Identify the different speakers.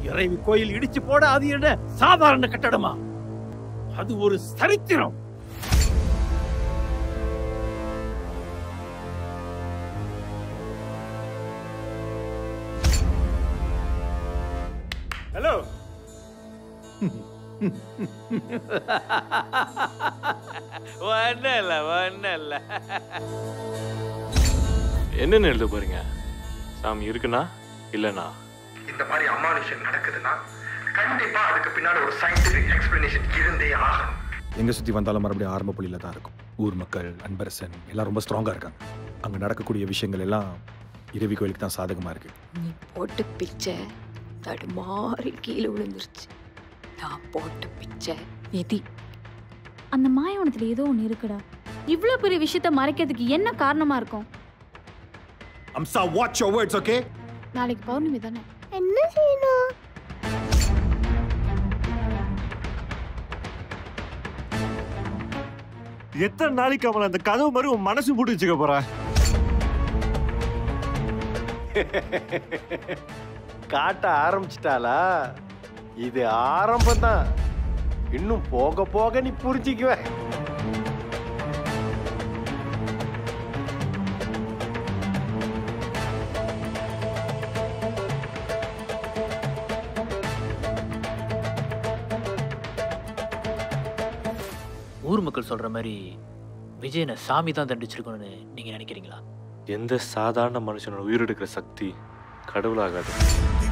Speaker 1: இறைவி கோயில் இடிச்சு போட அது என்ன சாதாரண கட்டடமா அது ஒரு சரித்திரம் ஹலோ
Speaker 2: ஒன்றும் இல்லை ஒன்றும் இல்லை என்னென்னு எழுத போறீங்க சாமி இருக்குண்ணா இல்லைண்ணா
Speaker 3: இந்த மாதிரி அமானுஷம் நடக்குதுன்னா கண்டிப்பா அதுக்கு பின்னாடி ஒரு சயின்டிபிக் எக்ஸ்பிளனேஷன் இருந்தே ஆகணும்
Speaker 4: எங்கே சுற்றி வந்தாலும் மறுபடியும் ஆரம்ப புள்ளியில் தான் இருக்கும் ஊர் மக்கள் அன்பரசன் எல்லாம் ரொம்ப ஸ்ட்ராங்காக இருக்காங்க அங்கே நடக்கக்கூடிய விஷயங்கள் எல்லாம் இரவி கோயிலுக்கு தான் சாதகமாக இருக்கு
Speaker 5: நீ போட்ட பிச்சை தடுமாறி கீழே விழுந்துருச்சு நான் போட்ட பிச்சை நிதி
Speaker 6: அந்த மாயவனத்துல ஏதோ ஒன்று இருக்குடா இவ்வளோ பெரிய விஷயத்த மறைக்கிறதுக்கு என்ன காரணமா இருக்கும்
Speaker 4: அம்சா வாட்ச் யோர் வேர்ட்ஸ் ஓகே
Speaker 6: நாளைக்கு பௌர்ணமி தானே
Speaker 7: என்ன செய்யணும்
Speaker 8: எத்தனை நாளைக்கு அவன் அந்த கதவு மாதிரி உன் மனசு போட்டு வச்சுக்க போற
Speaker 9: காட்ட ஆரம்பிச்சிட்டாளா இது ஆரம்பம் தான் இன்னும் போக போக நீ புரிஞ்சிக்குவ
Speaker 10: ஊர் மக்கள் சொல்ற மாதிரி விஜயனை சாமி தான் தண்டிச்சிருக்கணும்னு நீங்க நினைக்கிறீங்களா
Speaker 2: எந்த சாதாரண மனுஷனோட உயிரெடுக்கிற சக்தி கடவுளாகாது